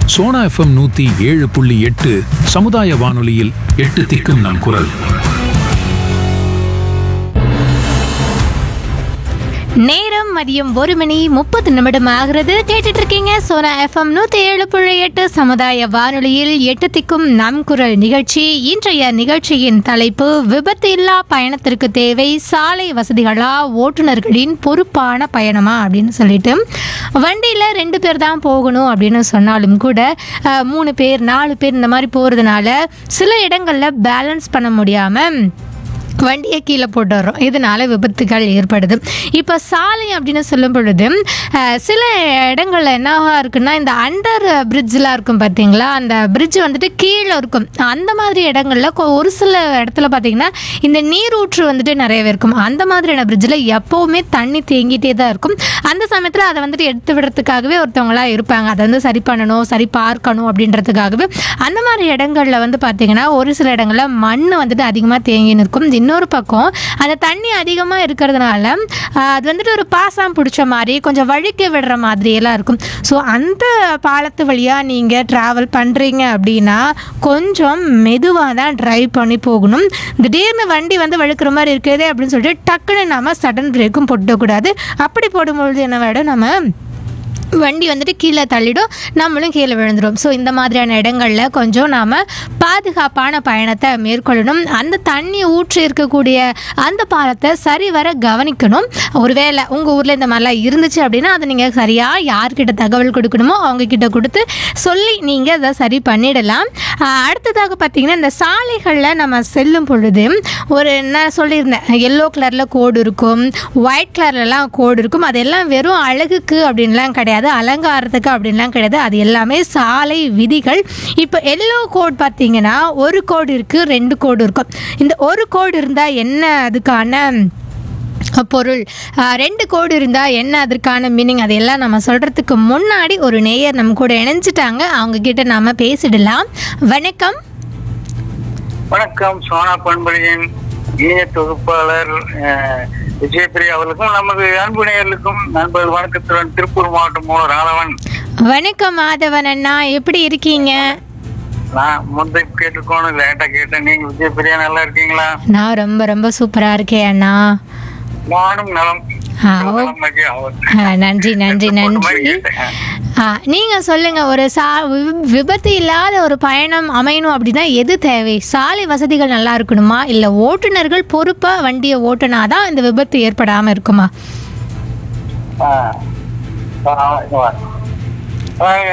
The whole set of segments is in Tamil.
சோனா எஃப்எம் நூத்தி ஏழு புள்ளி எட்டு சமுதாய வானொலியில் எட்டு திக்கும் நம் குரல் நேரம் மதியம் ஒரு மணி முப்பது நிமிடம் ஆகிறது கேட்டுட்டு இருக்கீங்க சோனா எஃப்எம் நூத்தி ஏழு புள்ளி எட்டு சமுதாய வானொலியில் எட்டு திக்கும் நம் குரல் நிகழ்ச்சி இன்றைய நிகழ்ச்சியின் தலைப்பு விபத்து இல்லா பயணத்திற்கு தேவை சாலை வசதிகளா ஓட்டுநர்களின் பொறுப்பான பயணமா அப்படின்னு சொல்லிட்டு வண்டியில் ரெண்டு பேர் தான் போகணும் அப்படின்னு சொன்னாலும் கூட அஹ், மூணு பேர் நாலு பேர் இந்த மாதிரி போகிறதுனால சில இடங்களில் பேலன்ஸ் பண்ண முடியாமல் வண்டியை கீழே போட்டுடுறோம் இதனால விபத்துகள் ஏற்படுது இப்போ சாலை அப்படின்னு சொல்லும் பொழுது அஹ், சில இடங்கள்ல என்னவா இருக்குன்னா இந்த அண்டர் பிரிட்ஜ்லாம் இருக்கும் பார்த்தீங்களா அந்த பிரிட்ஜ் வந்துட்டு கீழே இருக்கும் அந்த மாதிரி இடங்கள்ல கொ- ஒரு சில இடத்துல பார்த்தீங்கன்னா இந்த நீரூற்று வந்துட்டு நிறையவே இருக்கும் அந்த மாதிரியான பிரிட்ஜில் எப்போவுமே தண்ணி தேங்கிட்டே தான் இருக்கும் அந்த சமயத்தில் அதை வந்துட்டு எடுத்து விடுறதுக்காகவே ஒருத்தவங்களா இருப்பாங்க அதை வந்து சரி பண்ணணும் சரி பார்க்கணும் அப்படின்றதுக்காகவே அந்த மாதிரி இடங்கள்ல வந்து பார்த்தீங்கன்னா ஒரு சில இடங்கள்ல மண் வந்துட்டு அதிகமாக தேங்கி நிற்கும் இன்னொரு பக்கம் அந்த தண்ணி அதிகமாக இருக்கிறதுனால ஆஹ், அது வந்துட்டு ஒரு பாசம் பிடிச்ச மாதிரி கொஞ்சம் வழுக்க விடுற மாதிரி எல்லாம் இருக்கும் ஸோ அந்த பாலத்து வழியாக நீங்கள் ட்ராவல் பண்ணுறீங்க அப்படின்னா கொஞ்சம் மெதுவாக தான் ட்ரைவ் பண்ணி போகணும் திடீர்னு வண்டி வந்து வழுக்கிற மாதிரி இருக்குது அப்படின்னு சொல்லிட்டு டக்குன்னு நம்ம சடன் பிரேக்கும் போட்டுக்கூடாது அப்படி போடும்பொழுது என்ன வேணும் நம்ம வண்டி வந்துட்டு கீழே தள்ளிடும் நம்மளும் கீழே விழுந்துடும் ஸோ இந்த மாதிரியான இடங்களில் கொஞ்சம் நாம் பாதுகாப்பான பயணத்தை மேற்கொள்ளணும் அந்த தண்ணி ஊற்றி இருக்கக்கூடிய அந்த பாலத்தை சரிவர கவனிக்கணும் ஒருவேளை உங்கள் ஊரில் இந்த மாதிரிலாம் இருந்துச்சு அப்படின்னா அதை நீங்கள் சரியாக யார்கிட்ட தகவல் கொடுக்கணுமோ அவங்க கிட்ட கொடுத்து சொல்லி நீங்கள் அதை சரி பண்ணிடலாம் ஆஹ் அடுத்ததாக பார்த்தீங்கன்னா இந்த சாலைகளில் நம்ம செல்லும் பொழுது ஒரு நான் சொல்லியிருந்தேன் எல்லோ கலரில் கோடு இருக்கும் ஒயிட் கலர்லலாம் கோடு இருக்கும் அதெல்லாம் வெறும் அழகுக்கு அப்படின்லாம் கிடையாது அலங்காரத்துக்கு அப்படின்லாம் கிடையாது அது எல்லாமே சாலை விதிகள் இப்போ எல்லோ கோட் பார்த்தீங்கன்னா ஒரு கோடு இருக்குது ரெண்டு கோடு இருக்கும் இந்த ஒரு கோடு இருந்தால் என்ன அதுக்கான பொருள் ஆஹ் ரெண்டு கோடு இருந்தால் என்ன அதற்கான மீனிங் அதையெல்லாம் நம்ம சொல்கிறதுக்கு முன்னாடி ஒரு நேயர் நம்ம கூட இணைஞ்சிட்டாங்க அவங்க கிட்ட நாம பேசிடலாம் வணக்கம் வணக்கம் சோனா பண்பழியின் இணைய தொகுப்பாளர் அஹ், விஜயபிரியா அவர்களுக்கும் நமது அன்பு நேயர்களுக்கும் நண்பர்கள் வணக்கத்துடன் திருப்பூர் மாவட்டம் மூலம் ராதவன் வணக்கம் மாதவன் அண்ணா எப்படி இருக்கீங்க நான் முந்தை கேட்டுக்கோணும் லேட்டா கேட்டேன் நீங்க விஜயபிரியா நல்லா இருக்கீங்களா நான் ரொம்ப ரொம்ப சூப்பராக இருக்கேன் அண்ணா நானும் நலம் ஆ, ஓ. நலம் மகிழ் அவர். ஆ, நன்றி நன்றி போட்ட மாதிரி நன்றி கேட்டேன். ஆ, நீங்க சொல்லுங்க ஒரு சா வி- விபத்து இல்லாத ஒரு பயணம் அமையணும் அப்படின்னா எது தேவை சாலை வசதிகள் நல்லா இருக்கணுமா இல்ல ஓட்டுநர்கள் பொறுப்பா வண்டியை ஓட்டுனாதான் இந்த விபத்து ஏற்படாம இருக்குமா ஆ. ஆ, இங்க வா. வாங்க.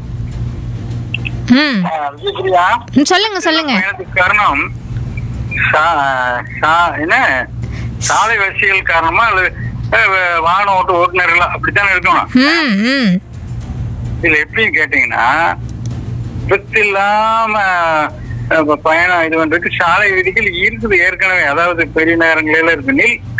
ம் ஆ, விஜயபிரியா ம், சொல்லுங்க சொல்லுங்க பயணத்துக்கு காரணம் சா- சா- என்ன சாலை வசதிகள் காரணமா அல்லது அஹ், வாகன ஓட்டு ஓட்டுநர்கள் அப்படித்தானே இருக்கணும் ம் ம் இதுல எப்படின்னு கேட்டீங்கன்னா விபத்து இல்லாம அஹ், பயணம் இது பண்றதுக்கு சாலை விதிகள் இருக்குது ஏற்கனவே அதாவது பெரிய நகரங்களில இருக்கு நீ